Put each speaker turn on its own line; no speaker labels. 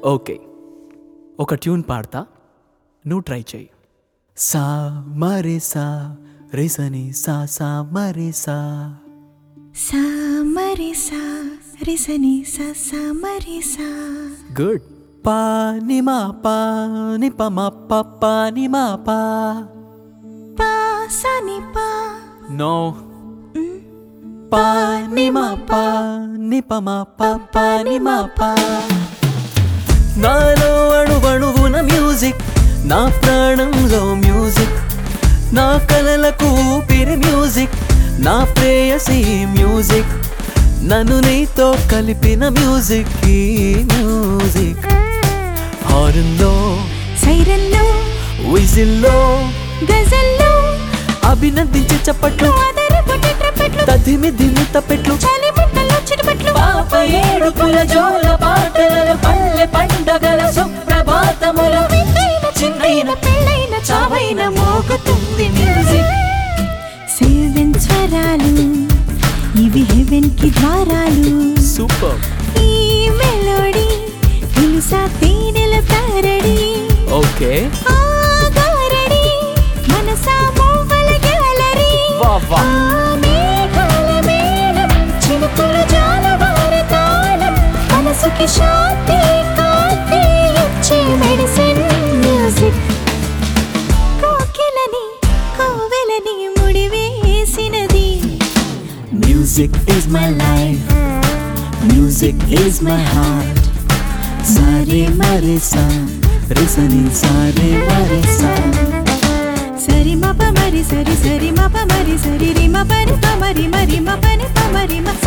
okay ఒక tune పాడతా నువ్వు ట్రై చేయి సా మరే సా రేసని సా సా మరే సా
సా మరి సా రిసని సా సా మరి సా
గుడ్ పా ని మా పా ని ప మా ప పా ని మా పా
పా సా ని పా
నో పా ని మా పా ని ప మా ప పా ని మా పా నాలో అణువణువున మ్యూజిక్ నా ప్రాణంలో మ్యూజిక్ నా కలలకు ఊపిరి మ్యూజిక్ నా ప్రేయసి మ్యూజిక్ నన్ను నీతో కలిపిన మ్యూజిక్ ఈ మ్యూజిక్ హార్న్లో
సైరన్లో
విజిల్లో
గజల్లో
అభినందించే చప్పట్లు
ఆదర పొట్టి ట్రపెట్లు
తదిమి దిమి తప్పెట్లు
చలి ముట్టలో చిరుపట్లు
పాప ఏడుపుల జోల పాటలలో పల్లె పండగల సుప్రభాతములు
వింతైన చిన్నైన పెళ్ళైన చావైన మోగుతుంది మ్యూజిక్ సెవెన్ స్వరాలు ఇవి హెవెన్ కి ద్వారాలు
సూపర్
ఈ మెలోడీ తెలుసా తేనెల తారడి
ఓకే
ఆ గారడి మనసా మూవల గ్యాలరీ
వా వా
ఆ మేఘాల మేళం చినుకుల జాలవార తాళం మనసుకి శాంతి కాంతి ఇచ్చే మెడిసిన్ మ్యూజిక్ కోకిలని కోవెలని ముడివేసినది
music is my life music is my heart సారే మరే సా రిసని సారే మరే సా
సరి మప మరి సరి సరి మప మరి సరి రి మ పరి ప మరి మరి మ పని ప మరి మ